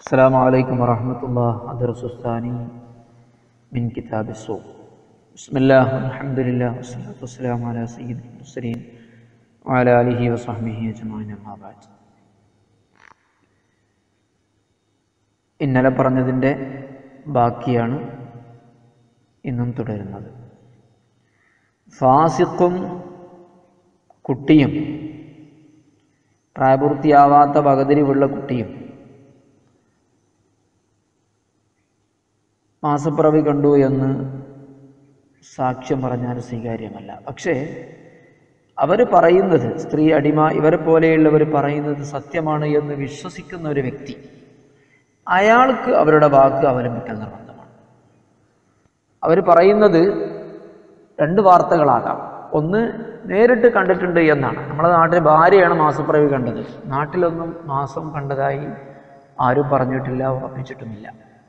السلام عليكم ورحمة الله الدرس الثاني من كتاب الصوم بسم الله والحمد لله والصلاة والسلام على سيد المرسلين وعلى آله وصحبه أجمعين أما بعد ഇന്നലെ പറഞ്ഞതിൻ്റെ ബാക്കിയാണ് ഇന്നും തുടരുന്നത് ഫാസിഖും കുട്ടിയും പ്രായപൂർത്തിയാവാത്ത പകതിരിവുള്ള കുട്ടിയും മാസപ്പിറവി കണ്ടു എന്ന് സാക്ഷ്യം പറഞ്ഞാൽ സ്വീകാര്യമല്ല പക്ഷേ അവർ പറയുന്നത് സ്ത്രീ അടിമ ഇവരെ പോലെയുള്ളവർ പറയുന്നത് സത്യമാണ് എന്ന് വിശ്വസിക്കുന്ന ഒരു വ്യക്തി അയാൾക്ക് അവരുടെ വാക്ക് അവലംബിക്കൽ നിർബന്ധമാണ് അവർ പറയുന്നത് രണ്ട് വാർത്തകളാകാം ഒന്ന് നേരിട്ട് കണ്ടിട്ടുണ്ട് എന്നാണ് നമ്മുടെ നാട്ടിൽ ഭാര്യയാണ് മാസപ്പിറവി കണ്ടത് നാട്ടിലൊന്നും മാസം കണ്ടതായി ആരും പറഞ്ഞിട്ടില്ല ഉറപ്പിച്ചിട്ടുമില്ല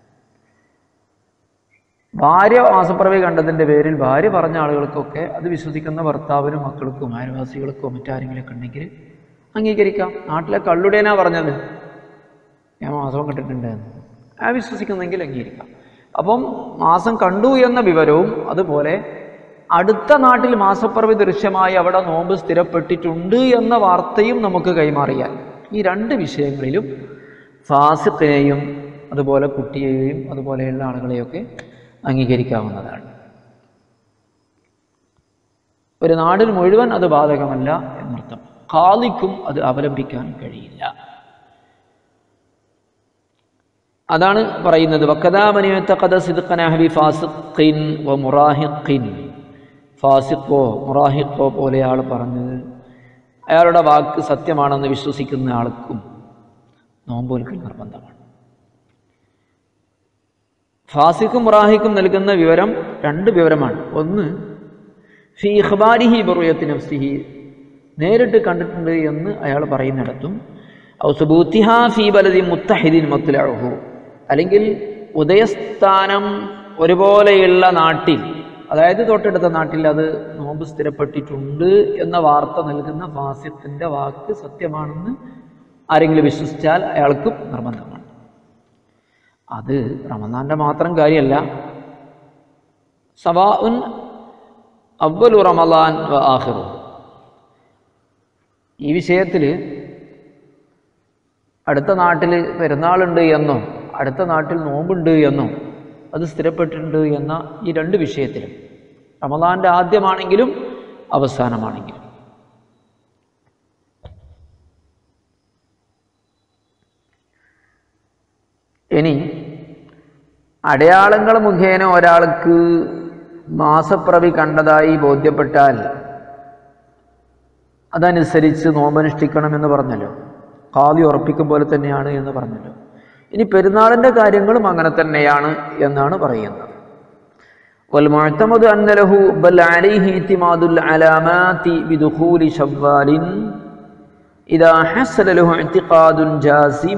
ഭാര്യ മാസപ്പിറവി കണ്ടതിൻ്റെ പേരിൽ ഭാര്യ പറഞ്ഞ ആളുകൾക്കൊക്കെ അത് വിശ്വസിക്കുന്ന ഭർത്താവിനും മക്കൾക്കും അയൽവാസികൾക്കോ മറ്റാരെങ്കിലുമൊക്കെ ഉണ്ടെങ്കിൽ അംഗീകരിക്കാം നാട്ടിലെ കള്ളുടേനാ പറഞ്ഞത് ഞാൻ മാസം കണ്ടിട്ടുണ്ട് എന്ന് ആ വിശ്വസിക്കുന്നെങ്കിൽ അംഗീകരിക്കാം അപ്പം മാസം കണ്ടു എന്ന വിവരവും അതുപോലെ അടുത്ത നാട്ടിൽ മാസപ്പിറവി ദൃശ്യമായി അവിടെ നോമ്പ് സ്ഥിരപ്പെട്ടിട്ടുണ്ട് എന്ന വാർത്തയും നമുക്ക് കൈമാറിയാൽ ഈ രണ്ട് വിഷയങ്ങളിലും ഫാസിഖിനെയും അതുപോലെ കുട്ടിയെയും അതുപോലെയുള്ള ആളുകളെയൊക്കെ അംഗീകരിക്കാവുന്നതാണ് ഒരു നാടിന് മുഴുവൻ അത് ബാധകമല്ല എന്നർത്ഥം ഖാലിക്കും അത് അവലംബിക്കാൻ കഴിയില്ല അതാണ് പറയുന്നത് വക്കദാമനിയത്തഖദ സിദ്ഖനഹബി ഫാസിഖിൻ വ മുറാഹിഖിൻ ഫാസിഖോ മുറാഹിഖോ പോലെ ആൾ പറഞ്ഞത് അയാളുടെ വാക്ക് സത്യമാണെന്ന് വിശ്വസിക്കുന്ന ആൾക്കും നോമ്പോൽക്കൽ നിർബന്ധമാണ് ഫാസിഖും മുറാഹിക്കും നൽകുന്ന വിവരം രണ്ട് വിവരമാണ് ഒന്ന് ഫി ഇഖ്ബാരിഹി ബറുയത്തി നഫ്സിഹി നേരിട്ട് കണ്ടിട്ടുണ്ട് എന്ന് അയാൾ പറയുന്നിടത്തും ഔസുബൂത്തിഹ ഫി ബലദി മുത്തഹിദിൻ മുത്തലഹു അല്ലെങ്കിൽ ഉദയസ്ഥാനം ഒരുപോലെയുള്ള നാട്ടിൽ അതായത് തൊട്ടടുത്ത നാട്ടിൽ അത് നോമ്പ് സ്ഥിരപ്പെട്ടിട്ടുണ്ട് എന്ന വാർത്ത നൽകുന്ന ഫാസിഖിൻ്റെ വാക്ക് സത്യമാണെന്ന് ആരെങ്കിലും വിശ്വസിച്ചാൽ അയാൾക്കും നിർബന്ധമാണ് അത് റമദാന്റെ മാത്രം കാര്യമല്ല സവാഉൻ അവലു റമദാൻ വ ആഹിറു ഈ വിഷയത്തിൽ അടുത്ത നാട്ടിൽ പെരുന്നാളുണ്ട് എന്നോ അടുത്ത നാട്ടിൽ നോമ്പുണ്ട് എന്നോ അത് സ്ഥിരപ്പെട്ടിട്ടുണ്ട് എന്ന ഈ രണ്ട് വിഷയത്തിലും റമദാന്റെ ആദ്യമാണെങ്കിലും അവസാനമാണെങ്കിലും ഇനി അടയാളങ്ങൾ മുഖേന ഒരാൾക്ക് മാസപ്രവി കണ്ടതായി ബോധ്യപ്പെട്ടാൽ അതനുസരിച്ച് നോമ്പനുഷ്ഠിക്കണമെന്ന് പറഞ്ഞല്ലോ കാവി ഉറപ്പിക്കും പോലെ തന്നെയാണ് എന്ന് പറഞ്ഞല്ലോ ഇനി പെരുന്നാളിൻ്റെ കാര്യങ്ങളും അങ്ങനെ തന്നെയാണ് എന്നാണ് പറയുന്നത് والمعتمد أن له بل عليه اعتماد العلامات بدخول شوال إذا حصل له اعتقاد جازم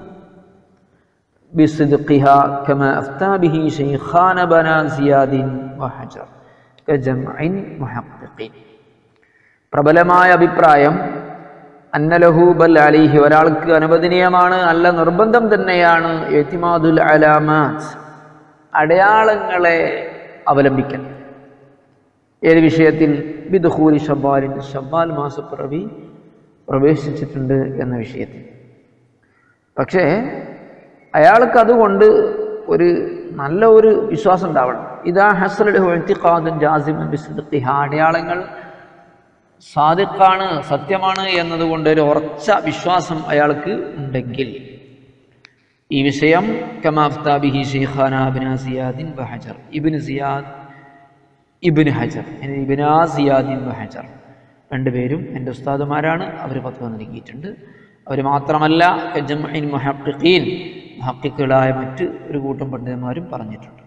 بصدقها كما أفتى به شيخان بنا زياد وحجر كجمع محققين പ്രബലമായ അഭിപ്രായം അന്നലഹു ബൽ അലിഹി ഒരാൾക്ക് അനുവദനീയമാണ് അല്ല നിർബന്ധം തന്നെയാണ് എത്തിമാദുൽ അലാമാത്ത് അടയാളങ്ങളെ അവലംബിക്കൽ ഏത് വിഷയത്തിൽ ബിദുഹൂരി ഷബ്ബാലിൻ ഷബ്ബാൽ മാസപ്പിറവി പ്രവേശിച്ചിട്ടുണ്ട് എന്ന വിഷയത്തിൽ പക്ഷേ അയാൾക്ക് അതുകൊണ്ട് ഒരു നല്ല ഒരു വിശ്വാസം ഉണ്ടാവണം ഇതാ ഹസലുൻ ജാസിമൻ ബിസ്ദിഖിഹ അടയാളങ്ങൾ സാദിഖാണ് സത്യമാണ് എന്നതുകൊണ്ട് ഒരു ഉറച്ച വിശ്വാസം അയാൾക്ക് ഉണ്ടെങ്കിൽ ഈ വിഷയം കമാഫ്താബിഹി ഷെയ്ഖാന അബിന സിയാദിൻ ബഹജർ ഇബിൻ സിയാദ് ഇബിൻ ഹജർ ഇബിനാ സിയാദിൻ ബഹജർ രണ്ടുപേരും എൻ്റെ ഉസ്താദുമാരാണ് അവർ പത്വ നൽകിയിട്ടുണ്ട് അവർ മാത്രമല്ല ജംഇൻ മുഹഖിഖീൻ മുഹക്കിക്കുകളായ മറ്റ് ഒരു കൂട്ടം പണ്ഡിതന്മാരും പറഞ്ഞിട്ടുണ്ട്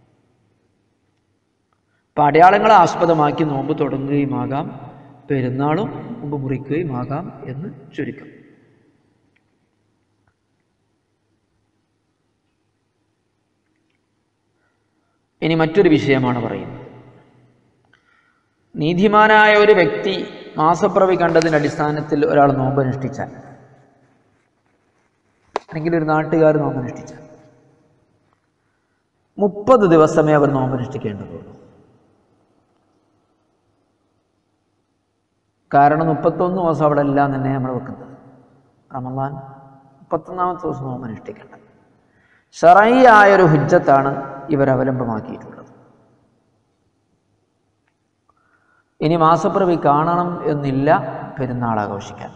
അപ്പം അടയാളങ്ങളെ ആസ്പദമാക്കി നോമ്പ് തുടങ്ങുകയുമാകാം പെരുന്നാളും നോമ്പ് മുറിക്കുകയുമാകാം എന്ന് ചുരുക്കം ഇനി മറ്റൊരു വിഷയമാണ് പറയുന്നത് നീതിമാനായ ഒരു വ്യക്തി മാസപ്രവി കണ്ടതിൻ്റെ അടിസ്ഥാനത്തിൽ ഒരാൾ നോമ്പ് അനുഷ്ഠിച്ചാൽ അല്ലെങ്കിൽ ഒരു നാട്ടുകാർ നോമ്പനുഷ്ഠിച്ചാൽ മുപ്പത് ദിവസമേ അവർ നോമ്പനുഷ്ഠിക്കേണ്ടതുള്ളൂ കാരണം മുപ്പത്തൊന്ന് ദിവസം അവിടെ എല്ലാം തന്നെ നമ്മൾ വെക്കുന്നത് റമദാൻ മുപ്പത്തൊന്നാമത്തെ ദിവസം നോമ്പനുഷ്ഠിക്കേണ്ടത് ഷറൈയായ ഒരു ഹുജ്ജത്താണ് ഇവർ അവലംബമാക്കിയിട്ടുള്ളത് ഇനി മാസപ്പിറവി കാണണം എന്നില്ല പെരുന്നാൾ ആഘോഷിക്കാൻ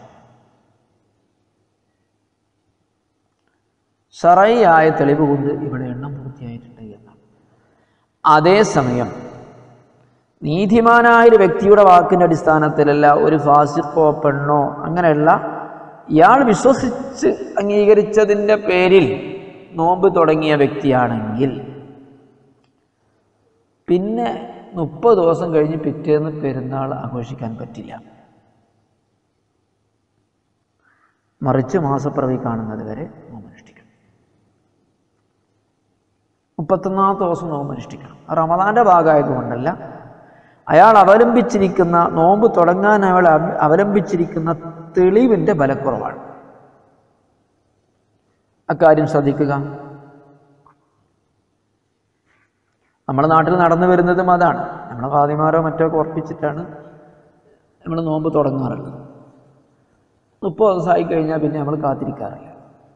ഷറൈയായ തെളിവ് കൊണ്ട് ഇവിടെ എണ്ണം പൂർത്തിയായിട്ടുണ്ട് എന്നാണ് അതേസമയം നീതിമാനായ ഒരു വ്യക്തിയുടെ വാക്കിൻ്റെ അടിസ്ഥാനത്തിലല്ല ഒരു ഫാസിഖോ പെണ്ണോ അങ്ങനെയുള്ള ഇയാൾ വിശ്വസിച്ച് അംഗീകരിച്ചതിൻ്റെ പേരിൽ നോമ്പ് തുടങ്ങിയ വ്യക്തിയാണെങ്കിൽ പിന്നെ മുപ്പത് ദിവസം കഴിഞ്ഞ് പിറ്റേന്ന് പെരുന്നാൾ ആഘോഷിക്കാൻ പറ്റില്ല മറിച്ച് മാസപ്പിറവി കാണുന്നത് വരെ നോമ്പനുഷ്ഠിക്കണം മുപ്പത്തൊന്നാമത്തെ ദിവസം നോമ്പനുഷ്ഠിക്കണം റമദാന്റെ ഭാഗമായതുകൊണ്ടല്ല അയാൾ അവലംബിച്ചിരിക്കുന്ന നോമ്പ് തുടങ്ങാൻ അയാൾ അവ- അവലംബിച്ചിരിക്കുന്ന തെളിവിൻ്റെ ബലക്കുറവാണ് അക്കാര്യം ശ്രദ്ധിക്കുക നമ്മുടെ നാട്ടിൽ നടന്നു വരുന്നതും അതാണ് നമ്മളെ ഖാദിമാരോ മറ്റോ ഒക്കെ ഉറപ്പിച്ചിട്ടാണ് നമ്മൾ നോമ്പ് തുടങ്ങാറുള്ളത് മുപ്പത് ദിവസമായി കഴിഞ്ഞാൽ പിന്നെ നമ്മൾ കാത്തിരിക്കാറില്ല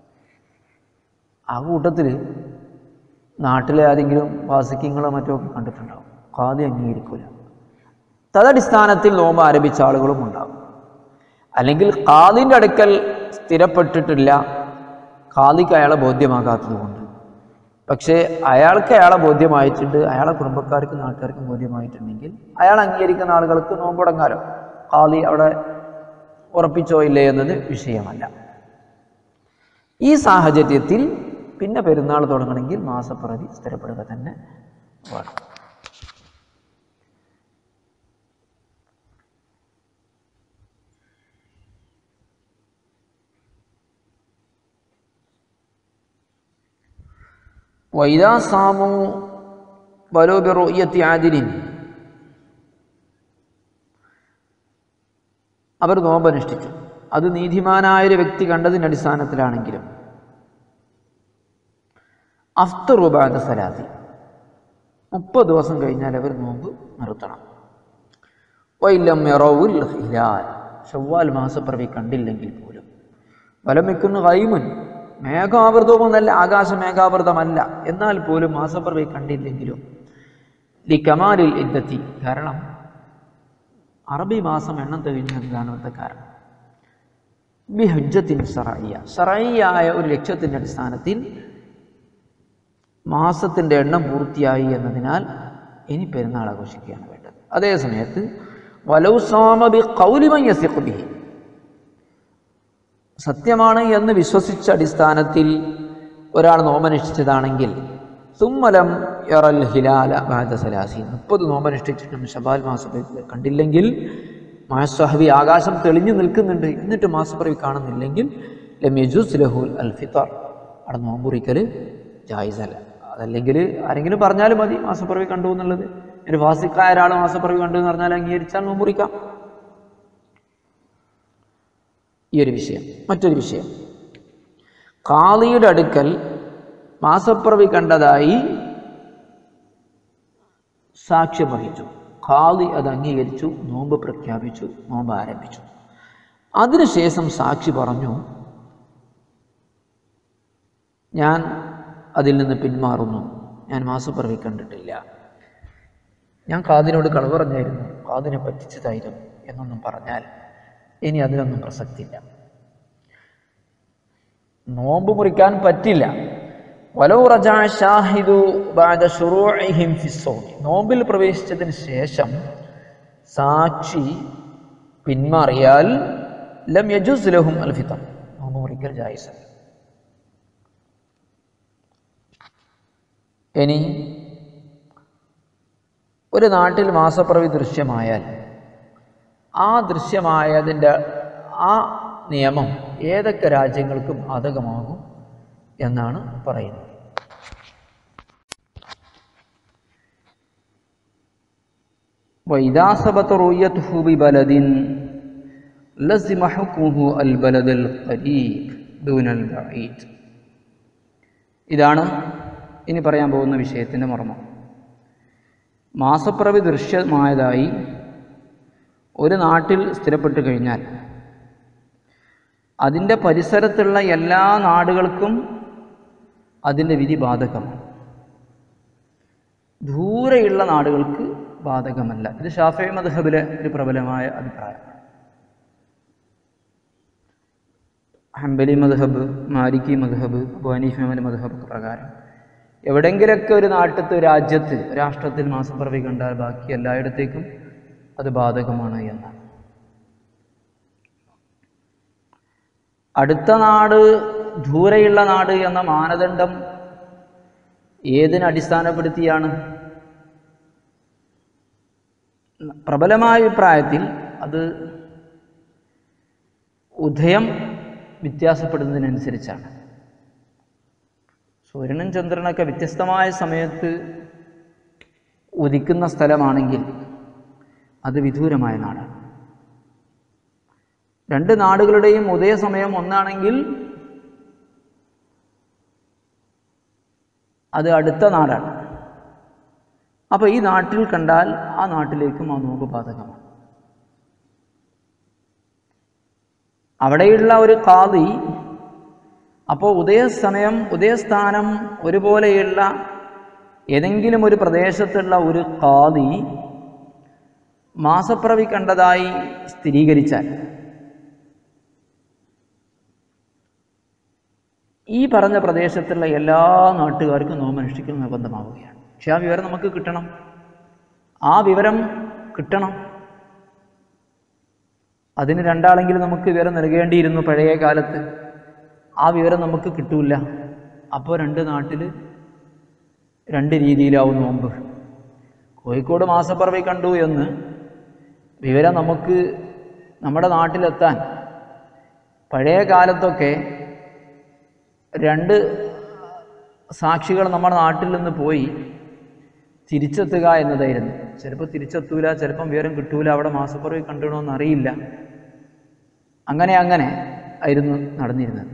ആ കൂട്ടത്തിൽ നാട്ടിലെ ആരെങ്കിലും വാസിക്കങ്ങളോ മറ്റോ ഒക്കെ കണ്ടിട്ടുണ്ടാവും ഖാദി അംഗീകരിക്കില്ല തദടിസ്ഥാനത്തിൽ നോമ്പ് ആരംഭിച്ച ആളുകളും ഉണ്ടാകും അല്ലെങ്കിൽ ഖാദിൻ്റെ അടുക്കൽ സ്ഥിരപ്പെട്ടിട്ടില്ല ഖാദിക്ക് അയാളെ ബോധ്യമാകാത്തത് കൊണ്ട് പക്ഷേ അയാൾക്ക് അയാളെ ബോധ്യമായിട്ടുണ്ട് അയാളെ കുടുംബക്കാർക്ക് നാട്ടുകാർക്കും ബോധ്യമായിട്ടുണ്ടെങ്കിൽ അയാൾ അംഗീകരിക്കുന്ന ആളുകൾക്ക് നോമ്പുടങ്ങാലോ ഖാദി അവിടെ ഉറപ്പിച്ചോ ഇല്ലേ എന്നത് വിഷയമല്ല ഈ സാഹചര്യത്തിൽ പിന്നെ പെരുന്നാൾ തുടങ്ങണമെങ്കിൽ മാസപ്പിറവി സ്ഥിരപ്പെടുക തന്നെ വേണം വൈദാ സാമു വലോ ബിറുയത്തി ആദിലിൻ അവർ നോമ്പനുഷ്ഠിച്ചു അത് നീതിമാനായ ഒരു വ്യക്തി കണ്ടതിൻ്റെ അടിസ്ഥാനത്തിലാണെങ്കിലും അഫ്തറുബാദ സലാത്തി മുപ്പത് ദിവസം കഴിഞ്ഞാൽ അവർ നോമ്പ് നിർത്തണം വൈലം മെറവുൽ ഹിലാൽ ഷവ്വാൽ മാസപ്പിറവി കണ്ടില്ലെങ്കിൽ പോലും വലമിക്കുന്ന കൈമുൻ മേഘാവൃതവുമല്ല ആകാശ മേഘാവൃതമല്ല എന്നാൽ പോലും മാസപ്പിറവി കണ്ടില്ലെങ്കിലും ലി കമാലിൽ ഇദ്ദത്തി കാരണം അറബി മാസം എണ്ണം തികഞ്ഞതാണ് ഇവിടുത്തെ കാരണം ബി ഹുജ്ജത്തിൻ ഷറയ്യ ഷറയ്യായ ഒരു ലക്ഷ്യത്തിൻ്റെ അടിസ്ഥാനത്തിൽ മാസത്തിൻ്റെ എണ്ണം പൂർത്തിയായി എന്നതിനാൽ ഇനി പെരുന്നാൾ ആഘോഷിക്കുകയാണ് വേണ്ടത് അതേ സമയത്ത് വലൗസാമബി കൗലിമയ്യസിഖുബിഹി സത്യമാണ് എന്ന് വിശ്വസിച്ച അടിസ്ഥാനത്തിൽ ഒരാൾ നോമനുഷ്ഠിച്ചതാണെങ്കിൽ സുമ്മലം യറൽ ഹിലാല ബാദ സലാസി മുപ്പത് നോമനുഷ്ഠിച്ചിട്ടും ഷബാൽ മാസപ്പിറവി കണ്ടില്ലെങ്കിൽ മാസഹബി ആകാശം തെളിഞ്ഞു നിൽക്കുന്നുണ്ട് എന്നിട്ട് മാസപ്പിറവി കാണുന്നില്ലെങ്കിൽ ലമ്യജൂസ് ലഹുൽ അൽ ഫിത്തർ അവിടെ നോമ്പുറിക്കൽ ജായിസല്ല അതല്ലെങ്കിൽ ആരെങ്കിലും പറഞ്ഞാലും മതി മാസപ്പിറവി കണ്ടു എന്നുള്ളത് ഒരു ഫാസിക്കായ ഒരാൾ മാസപ്പിറവി കണ്ടു എന്ന് പറഞ്ഞാൽ അംഗീകരിച്ചാൽ നോമ്പുറിക്കാം ഈ ഒരു വിഷയം മറ്റൊരു വിഷയം കാളിയുടെ അടുക്കൽ മാസപ്പിറവി കണ്ടതായി സാക്ഷ്യം വഹിച്ചു ഖാദി അത് അംഗീകരിച്ചു നോമ്പ് പ്രഖ്യാപിച്ചു നോമ്പ് ആരംഭിച്ചു അതിനുശേഷം സാക്ഷി പറഞ്ഞു ഞാൻ അതിൽ നിന്ന് പിന്മാറുന്നു ഞാൻ മാസപ്പിറവി കണ്ടിട്ടില്ല ഞാൻ കാതിനോട് കളവ് പറഞ്ഞായിരുന്നു കാതിനെ പറ്റിച്ചതായിരുന്നു എന്നൊന്നും പറഞ്ഞാൽ ഇനി അതിനൊന്നും പ്രസക്തിയില്ല നോമ്പ് മുറിക്കാൻ പറ്റില്ല വലോ റജാ ഷാഹിദു ബാദ ശുറൂഇഹിം ഫിസ്സൗമി നോമ്പിൽ പ്രവേശിച്ചതിന് ശേഷം സാക്ഷി പിന്മാറിയാൽ ലം യജുസ് ലഹും അൽ ഫിത്തർ നോമ്പ് മുറിക്കൽ ജായിസല്ല ഇനി ഒരു നാട്ടിൽ മാസപ്പിറവി ദൃശ്യമായാൽ ആ ദൃശ്യമായതിൻ്റെ ആ നിയമം ഏതൊക്കെ രാജ്യങ്ങൾക്കും ബാധകമാകും എന്നാണ് പറയുന്നത് وإذا ثبت رؤيته ببلد لزم حكمه البلد القريب دون البعيد ഇതാണ് ഇനി പറയാൻ പോകുന്ന വിഷയത്തിൻ്റെ മർമ്മം മാസപ്പിറവി ദൃശ്യമായതായി ഒരു നാട്ടിൽ സ്ഥിരപ്പെട്ടു കഴിഞ്ഞാൽ അതിൻ്റെ പരിസരത്തുള്ള എല്ലാ നാടുകൾക്കും അതിൻ്റെ വിധി ബാധകമാണ് ദൂരെയുള്ള നാടുകൾക്ക് ബാധകമല്ല ഇത് ഷാഫി മദ്ഹബിലെ ഒരു പ്രബലമായ അഭിപ്രായമാണ് ഹംബലി മദ്ഹബ് മാലിക്കി മദ്ഹബ് അബു ഹനീഫ് അഹമ്മദ് മദ്ഹബ് ഒക്കെ പ്രകാരം എവിടെങ്കിലൊക്കെ ഒരു നാട്ടത്ത് രാജ്യത്ത് രാഷ്ട്രത്തിൽ മാസപ്പിറവി കണ്ടാൽ ബാക്കി എല്ലായിടത്തേക്കും അത് ബാധകമാണ് എന്നാണ് അടുത്ത നാട് ദൂരെയുള്ള നാട് എന്ന മാനദണ്ഡം ഏതിനെ അടിസ്ഥാനപ്പെടുത്തിയാണ് പ്രബലമായ അഭിപ്രായത്തിൽ അത് ഉദയം വ്യത്യാസപ്പെടുന്നതിനനുസരിച്ചാണ് സൂര്യനും ചന്ദ്രനൊക്കെ വ്യത്യസ്തമായ സമയത്ത് ഉദിക്കുന്ന സ്ഥലമാണെങ്കിൽ അത് വിദൂരമായ നാടാണ് രണ്ട് നാടുകളുടെയും ഉദയസമയം ഒന്നാണെങ്കിൽ അത് അടുത്ത നാടാണ് അപ്പോൾ ഈ നാട്ടിൽ കണ്ടാൽ ആ നാട്ടിലേക്കും ആ നോമ്പ് ബാധകമാണ് അവിടെയുള്ള ഒരു കാതി അപ്പോൾ ഉദയസമയം ഉദയസ്ഥാനം ഒരുപോലെയുള്ള ഏതെങ്കിലും ഒരു പ്രദേശത്തുള്ള ഒരു കാതി മാസപ്പിറവി കണ്ടതായി സ്ഥിരീകരിച്ചാൽ ഈ പറഞ്ഞ പ്രദേശത്തുള്ള എല്ലാ നാട്ടുകാർക്കും നോമനുഷ്ഠിക്കൽ നിർബന്ധമാവുകയാണ് പക്ഷെ ആ വിവരം നമുക്ക് കിട്ടണം ആ വിവരം കിട്ടണം അതിന് രണ്ടാളെങ്കിലും നമുക്ക് വിവരം നൽകേണ്ടിയിരുന്നു പഴയ കാലത്ത് ആ വിവരം നമുക്ക് കിട്ടൂല അപ്പോൾ രണ്ട് നാട്ടിൽ രണ്ട് രീതിയിലാവും നോമ്പ് കോഴിക്കോട് മാസപ്പിറവി കണ്ടു എന്ന് വിവരം നമുക്ക് നമ്മുടെ നാട്ടിലെത്താൻ പഴയ കാലത്തൊക്കെ രണ്ട് സാക്ഷികൾ നമ്മുടെ നാട്ടിൽ നിന്ന് പോയി തിരിച്ചെത്തുക എന്നതായിരുന്നു ചിലപ്പോൾ തിരിച്ചെത്തൂല ചിലപ്പം വിവരം കിട്ടൂല അവിടെ മാസപ്പിറവി കണ്ടിടണമെന്ന് അറിയില്ല അങ്ങനെ അങ്ങനെ ആയിരുന്നു നടന്നിരുന്നത്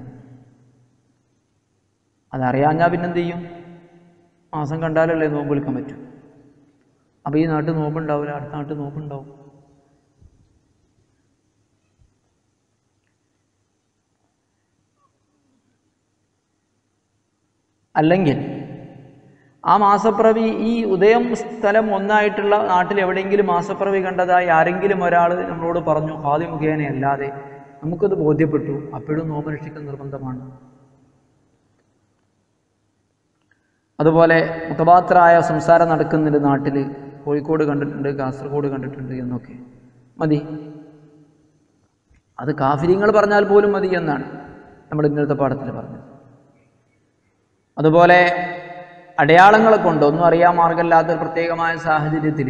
അതറിയാഞ്ഞാൽ പിന്നെന്ത് ചെയ്യും മാസം കണ്ടാലല്ലേ നോമ്പ് വിളിക്കാൻ പറ്റൂ അപ്പോൾ ഈ നാട്ടിൽ നോമ്പുണ്ടാവില്ല അടുത്ത നാട്ടിൽ നോമ്പുണ്ടാവും അല്ലെങ്കിൽ ആ മാസപ്പിറവി ഈ ഉദയം സ്ഥലം ഒന്നായിട്ടുള്ള നാട്ടിൽ എവിടെയെങ്കിലും മാസപ്പിറവി കണ്ടതായി ആരെങ്കിലും ഒരാൾ നമ്മളോട് പറഞ്ഞു ഹാദി മുഖേനയല്ലാതെ നമുക്കത് ബോധ്യപ്പെട്ടു അപ്പോഴും നോമനുഷ്ഠിക്കൽ നിർബന്ധമാണ് അതുപോലെ മുഖപാത്രായ സംസാരം നടക്കുന്നുണ്ട് നാട്ടിൽ കോഴിക്കോട് കണ്ടിട്ടുണ്ട് കാസർഗോഡ് കണ്ടിട്ടുണ്ട് എന്നൊക്കെ മതി അത് കാഫിര്യങ്ങൾ പറഞ്ഞാൽ പോലും മതി എന്നാണ് നമ്മൾ ഇന്നത്തെ പാഠത്തിൽ പറഞ്ഞത് അതുപോലെ അടയാളങ്ങളെ കൊണ്ട് ഒന്നും അറിയാൻ മാർഗമില്ലാത്ത ഒരു പ്രത്യേകമായ സാഹചര്യത്തിൽ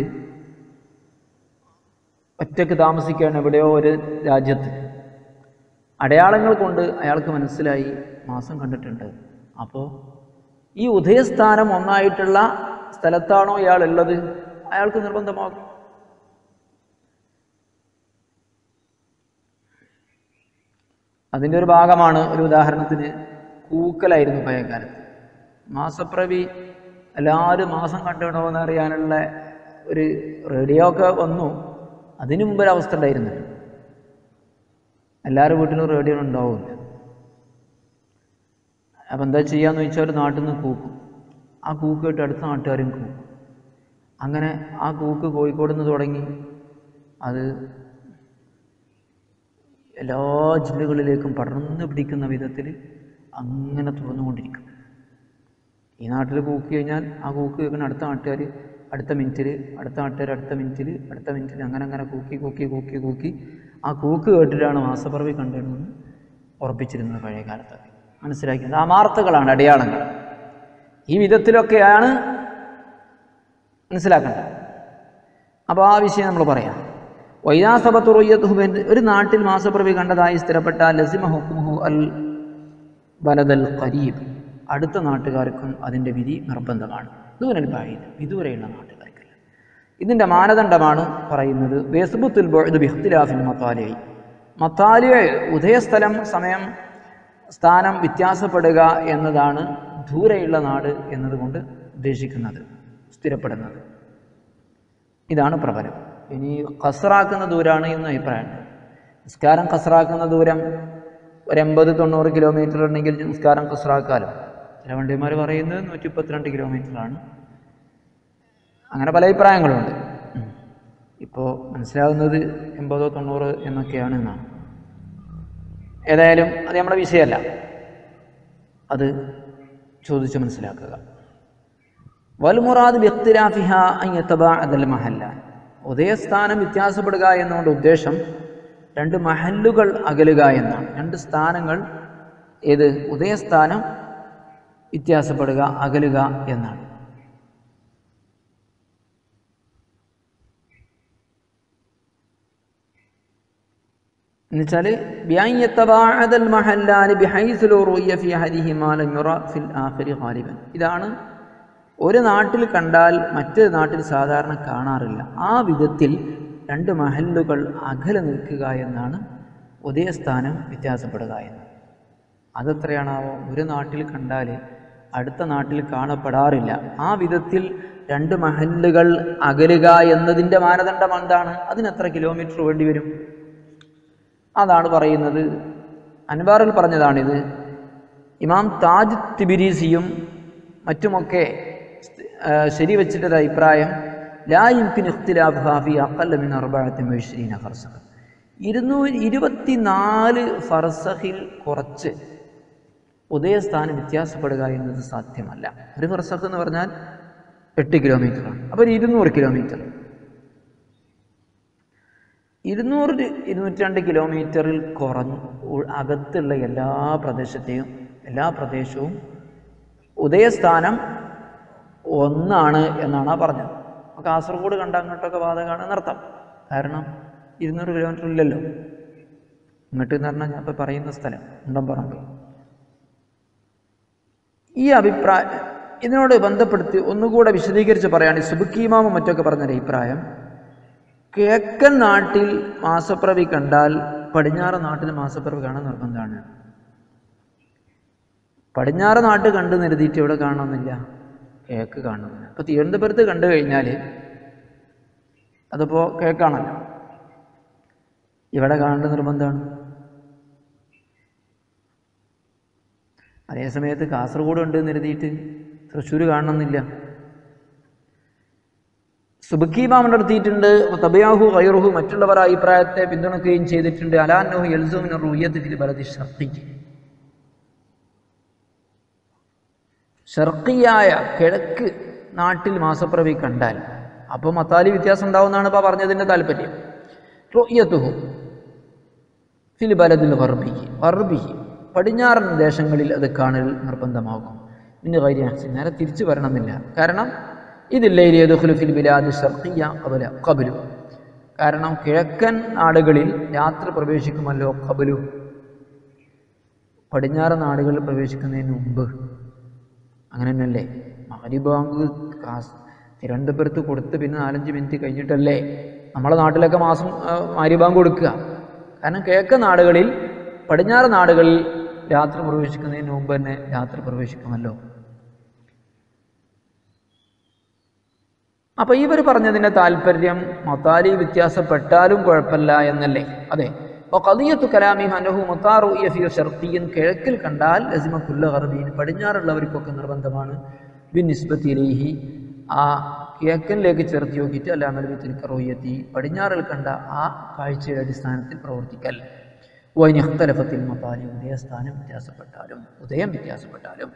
ഒറ്റയ്ക്ക് താമസിക്കുകയാണ് എവിടെയോ ഒരു രാജ്യത്ത് അടയാളങ്ങൾ കൊണ്ട് അയാൾക്ക് മനസ്സിലായി മാസം കണ്ടിട്ടുണ്ട് അപ്പോൾ ഈ ഉദയസ്ഥാനം ഒന്നായിട്ടുള്ള സ്ഥലത്താണോ ഇയാൾ ഉള്ളത് അയാൾക്ക് നിർബന്ധമാകും അതിൻ്റെ ഒരു ഭാഗമാണ് ഒരു ഉദാഹരണത്തിന് കൂക്കലായിരുന്നു പഴയകാലത്ത് മാസപ്രവി എല്ലാവരും മാസം കണ്ടിടണമെന്ന് അറിയാനുള്ള ഒരു റേഡിയോ ഒക്കെ വന്നു അതിനു മുമ്പ് ഒരു അവസ്ഥ ഉണ്ടായിരുന്നു എല്ലാവരുടെ വീട്ടിലും റേഡിയോ ഉണ്ടാവില്ല അപ്പം എന്താ ചെയ്യാന്ന് ചോദിച്ചാൽ നാട്ടിൽ നിന്ന് കൂക്കും ആ കൂക്ക് കേട്ട് അടുത്ത നാട്ടുകാരും കൂക്കും അങ്ങനെ ആ കൂക്ക് കോഴിക്കോട് നിന്ന് തുടങ്ങി അത് എല്ലാ ജില്ലകളിലേക്കും പടർന്നു പിടിക്കുന്ന വിധത്തിൽ അങ്ങനെ തുറന്നുകൊണ്ടിരിക്കും ഈ നാട്ടിൽ കൂക്കി കഴിഞ്ഞാൽ ആ കൂക്ക് കേൾക്കുന്ന അടുത്ത നാട്ടുകാർ അടുത്ത മിനിറ്റിൽ അടുത്ത നാട്ടുകാർ അടുത്ത മിനിറ്റിൽ അടുത്ത മിനിറ്റിൽ അങ്ങനെ അങ്ങനെ കൂക്കി കൂക്കി കൂക്കി കൂക്കി ആ കൂക്ക് കേട്ടിട്ടാണ് മാസപ്പിറവി കണ്ടിരുന്നത് ഉറപ്പിച്ചിരുന്നത് പഴയ കാലത്തൊക്കെ മനസ്സിലാക്കിയത് അമാർത്തകളാണ് അടയാളങ്ങൾ ഈ വിധത്തിലൊക്കെയാണ് മനസ്സിലാക്കേണ്ടത് അപ്പോൾ ആ വിഷയം നമ്മൾ പറയാം വൈദാസബത്തുറയ്യത്തുഹു ഒരു നാട്ടിൽ മാസപ്പിറവി കണ്ടതായി സ്ഥിരപ്പെട്ട ലസിമ ഹുക്കുമുഹു അൽ ബലദൽ ഖരീബ് അടുത്ത നാട്ടുകാർക്കും അതിൻ്റെ വിധി നിർബന്ധമാണ് ദൂരൽ ബായിദ് വിദൂരെയുള്ള നാട്ടുകാർക്കല്ല ഇതിൻ്റെ മാനദണ്ഡമാണ് പറയുന്നത് വേസുബത്തുൽ ബൊഴുദ് ബിഖ്തിലാഫിൻ മത്താലിയായി മത്താലിയ ഉദയസ്ഥലം സമയം സ്ഥാനം വ്യത്യാസപ്പെടുക എന്നതാണ് ദൂരെയുള്ള നാട് എന്നതുകൊണ്ട് ഉദ്ദേശിക്കുന്നത് സ്ഥിരപ്പെടുന്നത് ഇതാണ് പ്രബലം ഇനി കസറാക്കുന്ന ദൂരമാണ് എന്ന അഭിപ്രായമുണ്ട് നിസ്കാരം കസറാക്കുന്ന ദൂരം ഒരു എൺപത് തൊണ്ണൂറ് കിലോമീറ്റർ ഉണ്ടെങ്കിൽ നിസ്കാരം കസറാക്കാലോ ചില വണ്ടിമാർ പറയുന്നത് നൂറ്റി മുപ്പത്തിരണ്ട് കിലോമീറ്ററാണ് അങ്ങനെ പല അഭിപ്രായങ്ങളുണ്ട് ഇപ്പോൾ മനസ്സിലാകുന്നത് എൺപതോ തൊണ്ണൂറ് എന്നൊക്കെയാണ് എന്നാണ് ഏതായാലും അത് നമ്മുടെ വിഷയമല്ല അത് ചോദിച്ച് മനസ്സിലാക്കുക വൽമുറാദ് ബിഖ്തിലാഫിഹ അൻ യതബാഅദൽ മഹല്ല ഉദയസ്ഥാനം വ്യത്യാസപ്പെടുക എന്നുകൊണ്ട് ഉദ്ദേശം രണ്ട് മഹല്ലുകൾ അകലുക എന്നാണ് രണ്ട് സ്ഥാനങ്ങൾ ഏത് ഉദയസ്ഥാനം വ്യത്യാസപ്പെടുക അകലുക എന്നാണ് എന്നുവെച്ചാൽ ഇതാണ് ഒരു നാട്ടിൽ കണ്ടാൽ മറ്റൊരു നാട്ടിൽ സാധാരണ കാണാറില്ല ആ വിധത്തിൽ രണ്ട് മഹല്ലുകൾ അകലെ നിൽക്കുക എന്നാണ് ഉദയസ്ഥാനം വ്യത്യാസപ്പെടുക എന്ന് അതെത്രയാണാവോ ഒരു നാട്ടിൽ കണ്ടാൽ അടുത്ത നാട്ടിൽ കാണപ്പെടാറില്ല ആ വിധത്തിൽ രണ്ട് മഹല്ലുകൾ അകലുക എന്നതിൻ്റെ മാനദണ്ഡം എന്താണ് അതിനെത്ര കിലോമീറ്റർ വേണ്ടി വരും അതാണ് പറയുന്നത് അൻവാറിൽ പറഞ്ഞതാണിത് ഇമാം താജ് തിബിരീസിയും മറ്റുമൊക്കെ ആ, ശരിവച്ചിട്ടൊരു അഭിപ്രായം ലാ യുംകിൻ ഇഖ്തിലാഫ് ഹാഫി അഖല്ല മിൻ അർബഅത്തി വഇശ്രീന ഫർസഖ് ഇരുന്നൂറ് ഇരുപത്തിനാല് ഫർസഖിൽ കുറച്ച് ഉദയസ്ഥാനം വ്യത്യാസപ്പെടുക എന്നത് സാധ്യമല്ല ഒരു ഫർസഖ് എന്ന് പറഞ്ഞാൽ എട്ട് കിലോമീറ്ററാണ് അപ്പോൾ ഒരു ഇരുന്നൂറ് കിലോമീറ്റർ ഇരുന്നൂറ് ഇരുന്നൂറ്റി രണ്ട് കിലോമീറ്ററിൽ കുറഞ്ഞ് ഉ- അകത്തുള്ള എല്ലാ പ്രദേശത്തെയും എല്ലാ പ്രദേശവും ഉദയസ്ഥാനം ഒന്നാണ് എന്നാണ് ആ പറഞ്ഞത് അപ്പോൾ കാസർഗോഡ് കണ്ട അങ്ങോട്ടൊക്കെ ബാധകമാണ് എന്നർത്ഥം കാരണം ഇരുന്നൂറ് കിലോമീറ്റർ ഇല്ലല്ലോ ഇങ്ങോട്ട് എന്ന് പറഞ്ഞാൽ ഞാൻ ഇപ്പോൾ പറയുന്ന സ്ഥലം ഉണ്ടംപറമ്പ് ഈ അഭിപ്രായം ഇതിനോട് ബന്ധപ്പെടുത്തി ഒന്നുകൂടെ വിശദീകരിച്ച് പറയുകയാണ് സുബുക്കീമാമും മറ്റൊക്കെ പറഞ്ഞൊരു അഭിപ്രായം കിഴക്കൻ നാട്ടിൽ മാസപ്പിറവി കണ്ടാൽ പടിഞ്ഞാറ് നാട്ടിൽ മാസപ്പിറവി കാണാൻ നിർബന്ധമാണ് പടിഞ്ഞാറ് നാട്ട് കണ്ടു നിരുതിയിട്ട് ഇവിടെ കാണണമെന്നില്ല കിഴക്ക് കാണുന്നില്ല അപ്പോൾ തിരുവനന്തപുരത്ത് കണ്ടു കഴിഞ്ഞാൽ അതിപ്പോൾ കിഴക്കാണല്ലോ ഇവിടെ കാണേണ്ട നിർബന്ധമാണ് അതേ സമയത്ത് കാസർഗോഡ് ഉണ്ട് നിരുതിയിട്ട് തൃശ്ശൂർ കാണണമെന്നില്ല സുബക്കീമാമിൻ്റെ അടുത്തിയിട്ടുണ്ട് തബയാഹു ഖൈറുഹു മറ്റുള്ളവർ ആ അഭിപ്രായത്തെ പിന്തുണക്കുകയും ചെയ്തിട്ടുണ്ട് അലാന്നഹു യൽസുമിന് റുയ്യത്ത് ഫിൽ ബലദി ഷർഖി ഷർക്കിയായ കിഴക്ക് നാട്ടിൽ മാസപ്പിറവി കണ്ടാൽ അപ്പോൾ മത്താലി വ്യത്യാസം ഉണ്ടാവുമെന്നാണ് ഇപ്പോൾ പറഞ്ഞതിൻ്റെ താല്പര്യം റുയ്യത്തുഹു ഫിൽ ബലദിൽ വർബിഹി വർബിഹി പടിഞ്ഞാറൻ ദേശങ്ങളിൽ അത് കാണൽ നിർബന്ധമാകും പിന്നെ കാര്യാക്സി നേരെ തിരിച്ചു വരണമെന്നില്ല കാരണം ഇതില്ലേരിയതുഹുലു ഫിൽ ബിലാദ് ഷർഖിയ കബല കബലു കാരണം കിഴക്കൻ നാടുകളിൽ രാത്രി പ്രവേശിക്കുമല്ലോ കബലു പടിഞ്ഞാറ് നാടുകളിൽ പ്രവേശിക്കുന്നതിന് മുമ്പ് അങ്ങനെ തന്നെയല്ലേ മഹരിബാങ്ക് കാസ് തിരുവനന്തപുരത്ത് കൊടുത്ത് പിന്നെ നാലഞ്ച് മിനിറ്റ് കഴിഞ്ഞിട്ടല്ലേ നമ്മളെ നാട്ടിലൊക്കെ മാസം മാരിബാങ്ക് കൊടുക്കുക കാരണം കിഴക്കൻ നാടുകളിൽ പടിഞ്ഞാറ് നാടുകളിൽ രാത്രി പ്രവേശിക്കുന്നതിന് മുമ്പ് തന്നെ രാത്രി പ്രവേശിക്കുമല്ലോ അപ്പൊ ഇവർ പറഞ്ഞതിന്റെ താല്പര്യം മൊത്താലി വ്യത്യാസപ്പെട്ടാലും കുഴപ്പമില്ല എന്നല്ലേ അതെ അപ്പോൾ കദിയത്തു കലാമി ഹനഹു മുത്താറു യഫിയ ഷർത്തിയൻ കിഴക്കിൽ കണ്ടാൽ ലസിമ കുല്ല ഹർബീൻ പടിഞ്ഞാറുള്ളവർക്കൊക്കെ നിർബന്ധമാണ് ബിൻ നിസ്ബത്തിലേഹി ആ കിഴക്കനിലേക്ക് ചേർത്ത് നോക്കിയിട്ട് അല്ലാമൽ തിൽക്കറോയ്യത്തി പടിഞ്ഞാറിൽ കണ്ട ആ കാഴ്ചയുടെ അടിസ്ഥാനത്തിൽ പ്രവർത്തിക്കൽ വൈനിഖ്തലഫത്തിൽ മത്താലി ഉദയസ്ഥാനം വ്യത്യാസപ്പെട്ടാലും ഉദയം വ്യത്യാസപ്പെട്ടാലും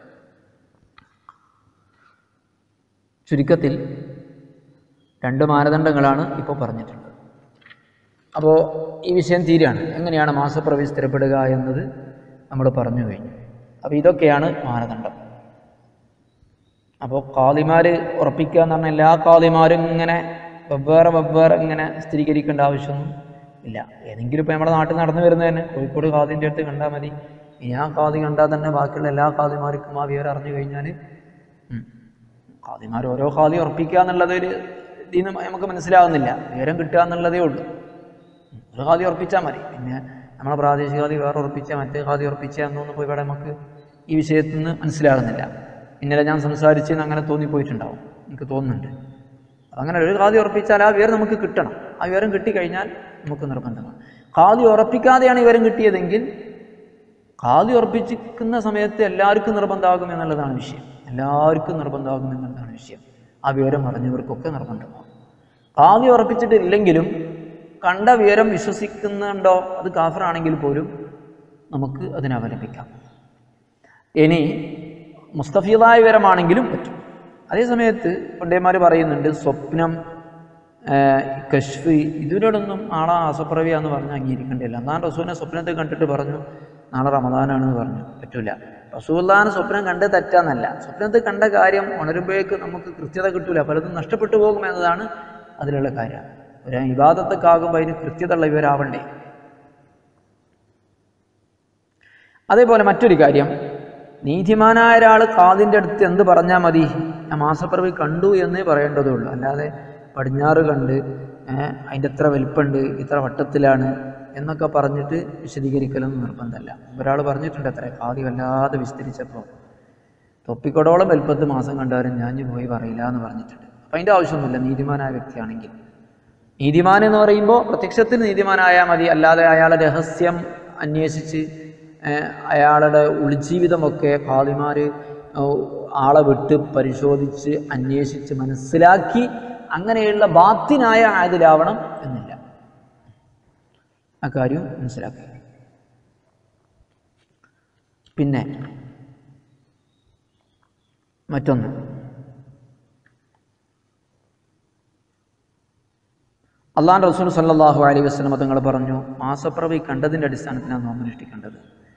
ചുരുക്കത്തിൽ രണ്ട് മാനദണ്ഡങ്ങളാണ് ഇപ്പോൾ പറഞ്ഞിട്ടുള്ളത് അപ്പോൾ ഈ വിഷയം തീരെയാണ് എങ്ങനെയാണ് മാസപ്രവി സ്ഥിരപ്പെടുക എന്നത് നമ്മൾ പറഞ്ഞു കഴിഞ്ഞു അപ്പോൾ ഇതൊക്കെയാണ് മാനദണ്ഡം അപ്പോൾ കാളിമാർ ഉറപ്പിക്കുക എന്ന് പറഞ്ഞാൽ എല്ലാ കാളിമാരും ഇങ്ങനെ വെവ്വേറെ വെവ്വേറെ ഇങ്ങനെ സ്ഥിരീകരിക്കേണ്ട ആവശ്യമൊന്നും ഇല്ല ഏതെങ്കിലും ഇപ്പോൾ നമ്മുടെ നാട്ടിൽ നടന്നു വരുന്നത് തന്നെ കോഴിക്കോട് കാതിൻ്റെ അടുത്ത് കണ്ടാൽ മതി ഇനി ആ കാതി കണ്ടാൽ തന്നെ ബാക്കിയുള്ള എല്ലാ കാതിമാർക്കും ആ വിവരം അറിഞ്ഞു കഴിഞ്ഞാൽ ഖാദിമാർ ഓരോ ഖാദി ഉറപ്പിക്കുക എന്നുള്ളത് ഒരു ഇതിന് നമുക്ക് മനസ്സിലാവുന്നില്ല വിവരം കിട്ടുക എന്നുള്ളതേ ഉള്ളൂ ഒരു ഖാദി ഉറപ്പിച്ചാൽ മതി പിന്നെ നമ്മളെ പ്രാദേശിക ഖാദി വേറെ ഉറപ്പിച്ചാൽ മറ്റേ ഖാദി ഉറപ്പിച്ചാൽ എന്നൊന്നും ഇപ്പോൾ ഇവിടെ നമുക്ക് ഈ വിഷയത്തിൽ നിന്ന് മനസ്സിലാകുന്നില്ല ഇന്നലെ ഞാൻ സംസാരിച്ചെന്ന് അങ്ങനെ തോന്നിപ്പോയിട്ടുണ്ടാവും എനിക്ക് തോന്നുന്നുണ്ട് അങ്ങനെ ഒരു ഖാദി ഉറപ്പിച്ചാൽ ആ വിവരം നമുക്ക് കിട്ടണം ആ വിവരം കിട്ടിക്കഴിഞ്ഞാൽ നമുക്ക് നിർബന്ധമാണ് ഖാദി ഉറപ്പിക്കാതെയാണ് വിവരം കിട്ടിയതെങ്കിൽ ഖാദി ഉറപ്പിച്ചിരിക്കുന്ന സമയത്ത് എല്ലാവർക്കും നിർബന്ധമാകും എന്നുള്ളതാണ് വിഷയം എല്ലാവർക്കും നിർബന്ധമാകും എന്നുള്ളതാണ് വിഷയം ആ വിവരം അറിഞ്ഞവർക്കൊക്കെ നിർബന്ധമാകും ഖാദി ഉറപ്പിച്ചിട്ടില്ലെങ്കിലും കണ്ട വിവരം വിശ്വസിക്കുന്നുണ്ടോ അത് കാഫറാണെങ്കിൽ പോലും നമുക്ക് അതിനെ അവലംബിക്കാം ഇനി മുസ്തഫീദായ വിവരമാണെങ്കിലും പറ്റും അതേ സമയത്ത് പണ്ഡിതന്മാർ പറയുന്നുണ്ട് സ്വപ്നം ആഹ് കശ്ഫ് ഇതിനോടൊന്നും ആളാ ആസപ്രവ്യ എന്ന് പറഞ്ഞ് അംഗീകരിക്കേണ്ടില്ല എന്നാൽ റസൂലിനെ സ്വപ്നത്തെ കണ്ടിട്ട് പറഞ്ഞു നാളെ റമദാനാണെന്ന് പറഞ്ഞു പറ്റൂല റസൂല്ലാന് സ്വപ്നം കണ്ട് തെറ്റാന്നല്ല സ്വപ്നത്തിൽ കണ്ട കാര്യം ഉണരുമ്പോഴേക്ക് നമുക്ക് കൃത്യത കിട്ടൂല പലതും നഷ്ടപ്പെട്ടു പോകും എന്നതാണ് അതിലുള്ള കാര്യം ഒരു വിവാദത്തൊക്കെ അതിന് കൃത്യതയുള്ള ഇവരാവണ്ടേ അതേപോലെ മറ്റൊരു കാര്യം നീതിമാനായ ഒരാൾ കാതിൻ്റെ അടുത്ത് എന്ത് പറഞ്ഞാൽ മതി ഞാൻ മാസപ്പിറവി കണ്ടു എന്നേ പറയേണ്ടതേ ഉള്ളൂ അല്ലാതെ പടിഞ്ഞാറ് കണ്ട് ഏഹ്, അതിൻ്റെ എത്ര വലിപ്പമുണ്ട് ഇത്ര വട്ടത്തിലാണ് എന്നൊക്കെ പറഞ്ഞിട്ട് വിശദീകരിക്കലൊന്നും നിർബന്ധമല്ല ഒരാൾ പറഞ്ഞിട്ടുണ്ട് അത്ര കാതി വല്ലാതെ വിസ്തരിച്ചപ്പോൾ തൊപ്പിക്കൊടോളം വലിപ്പത്ത് മാസം കണ്ടാലും ഞാൻ ഇനി പോയി പറയില്ല എന്ന് പറഞ്ഞിട്ടുണ്ട് അപ്പം അതിൻ്റെ ആവശ്യമൊന്നുമില്ല നീതിമാനായ വ്യക്തിയാണെങ്കിൽ നീതിമാൻ എന്ന് പറയുമ്പോൾ പ്രത്യക്ഷത്തിൽ നീതിമാനായാൽ മതി അല്ലാതെ അയാളെ രഹസ്യം അന്വേഷിച്ച് ഏഹ്, അയാളുടെ ഉൾജീവിതമൊക്കെ ഖാദിമാർ ആളെ വിട്ട് പരിശോധിച്ച് അന്വേഷിച്ച് മനസ്സിലാക്കി അങ്ങനെയുള്ള ബാത്തിനായ ആയതിലാവണം എന്നില്ല അക്കാര്യം മനസ്സിലാക്കുക പിന്നെ മറ്റൊന്ന് അള്ളാൻ റസൂൽ സല്ലാഹു അലൈഹി വസ്ലം തങ്ങൾ പറഞ്ഞു മാസപ്രവി കണ്ടതിൻ്റെ അടിസ്ഥാനത്തിലാണ് നോമ്പനുഷ്ഠിക്കേണ്ടത്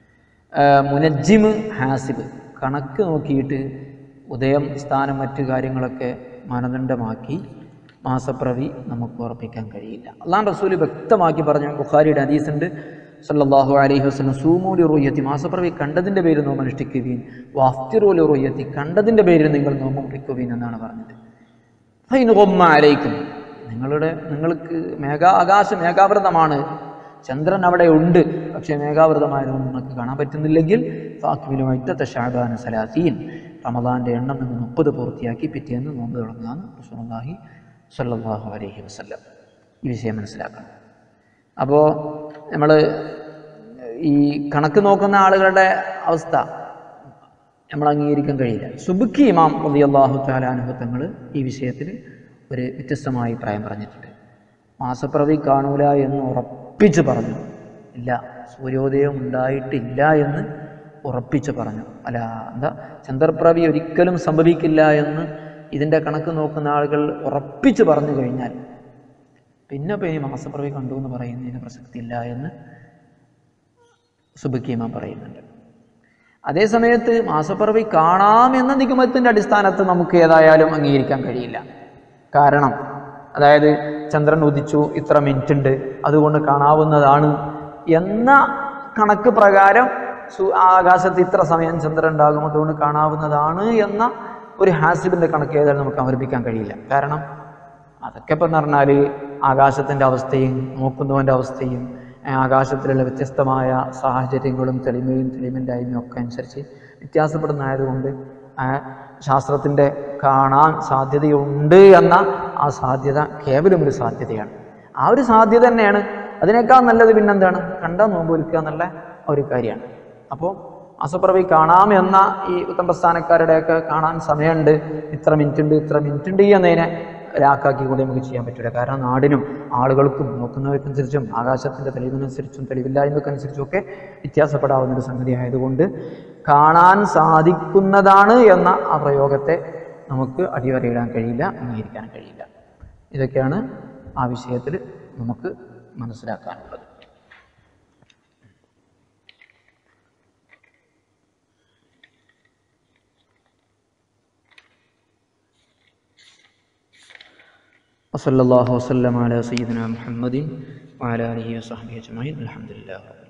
മുനജിമ് ഹാസിബ് കണക്ക് നോക്കിയിട്ട് ഉദയം സ്ഥാനം മറ്റു കാര്യങ്ങളൊക്കെ മാനദണ്ഡമാക്കി മാസപ്രവി നമുക്ക് ഉറപ്പിക്കാൻ കഴിയില്ല അള്ളാൻ റസൂൽ വ്യക്തമാക്കി പറഞ്ഞു ബുഖാരിയുടെ ഹദീസുണ്ട് സല്ലല്ലാഹു അലൈഹി വസല്ലം സൂമൂലി റുയ്യത്തി മാസപ്രവി കണ്ടതിൻ്റെ പേരിൽ നോമ്പ് അനുഷ്ഠിക്കുകയും വാഫ്തിറൂലി റുയ്യത്തി കണ്ടതിൻ്റെ പേരിൽ നിങ്ങൾ നോമ്പ് മുറിക്കുകയും എന്നാണ് പറഞ്ഞത് ഫൈനുകൊമ്മാലയിക്കും നിങ്ങളുടെ നിങ്ങൾക്ക് മേഘാ ആകാശ മേഘാവൃതമാണ് ചന്ദ്രൻ അവിടെ ഉണ്ട് പക്ഷേ മേഘാവൃതമായതുകൊണ്ട് നിങ്ങൾക്ക് കാണാൻ പറ്റുന്നില്ലെങ്കിൽ ഫാക്കിമിലും ഐറ്റത്തെ ഷാബാന സലാസീൻ റമദാൻ്റെ എണ്ണം നിങ്ങൾ മുപ്പത് പൂർത്തിയാക്കി പിറ്റേന്ന് നോമ്പ് തുടങ്ങുകയെന്ന് റസൂലുള്ളാഹി സ്വല്ലല്ലാഹു അലൈഹി വസല്ലം ഈ വിഷയം മനസ്സിലാക്കണം അപ്പോൾ നമ്മൾ ഈ കണക്ക് നോക്കുന്ന ആളുകളുടെ അവസ്ഥ നമ്മൾ അംഗീകരിക്കാൻ കഴിയില്ല സുബുക്കി ഇമാം റളിയല്ലാഹു തആല അനുഭവങ്ങൾ ഈ വിഷയത്തിൽ ഒരു വ്യത്യസ്തമായ അഭിപ്രായം പറഞ്ഞിട്ടുണ്ട് മാസപ്രവി കാണൂല എന്ന് ഉറപ്പിച്ച് പറഞ്ഞു ഇല്ല സൂര്യോദയം ഉണ്ടായിട്ടില്ല എന്ന് ഉറപ്പിച്ച് പറഞ്ഞു അല്ല എന്താ ചന്ദ്രപ്രവി ഒരിക്കലും സംഭവിക്കില്ല എന്ന് ഇതിൻ്റെ കണക്ക് നോക്കുന്ന ആളുകൾ ഉറപ്പിച്ച് പറഞ്ഞു കഴിഞ്ഞാൽ പിന്നെ ഇപ്പോൾ ഇനി മാസപ്രവി കണ്ടു എന്ന് പറയുന്നതിന് പ്രസക്തിയില്ല എന്ന് സുബക്കീമ പറയുന്നുണ്ട് അതേ സമയത്ത് മാസപ്പിറവി കാണാമെന്ന നിഗമത്തിൻ്റെ അടിസ്ഥാനത്തിൽ നമുക്ക് ഏതായാലും അംഗീകരിക്കാൻ കഴിയില്ല കാരണം അതായത് ചന്ദ്രൻ ഉദിച്ചു ഇത്ര മിനിറ്റ് ഉണ്ട് അതുകൊണ്ട് കാണാവുന്നതാണ് എന്ന കണക്ക് പ്രകാരം സു ആകാശത്ത് ഇത്ര സമയം ചന്ദ്രൻ ഉണ്ടാകും അതുകൊണ്ട് കാണാവുന്നതാണ് എന്ന ഒരു ഹാസിബിൻ്റെ കണക്ക് ഏതായാലും നമുക്ക് അവലംബിക്കാൻ കഴിയില്ല കാരണം അതൊക്കെ ഇപ്പം എന്ന് പറഞ്ഞാൽ ആകാശത്തിൻ്റെ അവസ്ഥയും നോക്കുന്നവൻ്റെ അവസ്ഥയും ഏഹ് ആകാശത്തിലുള്ള വ്യത്യസ്തമായ സാഹചര്യങ്ങളും തെളിമയും തെളിമില്ലായ്മയും ഒക്കെ അനുസരിച്ച് വ്യത്യാസപ്പെടുന്നതായതുകൊണ്ട് ശാസ്ത്രത്തിൻ്റെ കാണാൻ സാധ്യതയുണ്ട് എന്ന ആ സാധ്യത കേവലം ഒരു സാധ്യതയാണ് ആ ഒരു സാധ്യത തന്നെയാണ് അതിനേക്കാൾ നല്ലത് പിന്നെന്താണ് കണ്ടാൽ നോമ്പ് വിൽക്കുക എന്നുള്ള ഒരു കാര്യമാണ് അപ്പോൾ മാസപ്പിറവി കാണാം എന്ന ഈ ഉത്തമസ്ഥാനക്കാരുടെയൊക്കെ കാണാൻ സമയമുണ്ട് ഇത്ര മിനിറ്റ് ഉണ്ട് ഇത്ര മിനിറ്റ് ഉണ്ട് എന്നതിനെ ഒരാക്കാക്കി കൂടി നമുക്ക് ചെയ്യാൻ പറ്റില്ല കാരണം നാടിനും ആളുകൾക്കും നോക്കുന്നവർക്കനുസരിച്ചും ആകാശത്തിൻ്റെ തെളിവിനനുസരിച്ചും തെളിവില്ലായ്മക്കനുസരിച്ചും ഒക്കെ വ്യത്യാസപ്പെടാവുന്ന ഒരു സംഗതി ആയതുകൊണ്ട് കാണാൻ സാധിക്കുന്നതാണ് എന്ന ആ പ്രയോഗത്തെ നമുക്ക് അടിവരയിടാൻ കഴിയില്ല അംഗീകരിക്കാൻ കഴിയില്ല ഇതൊക്കെയാണ് ആ വിഷയത്തിൽ നമുക്ക് മനസ്സിലാക്കാനുള്ളത് وصلى الله وسلم على سيدنا محمد وعلى آله وصحبه أجمعين الحمد لله رب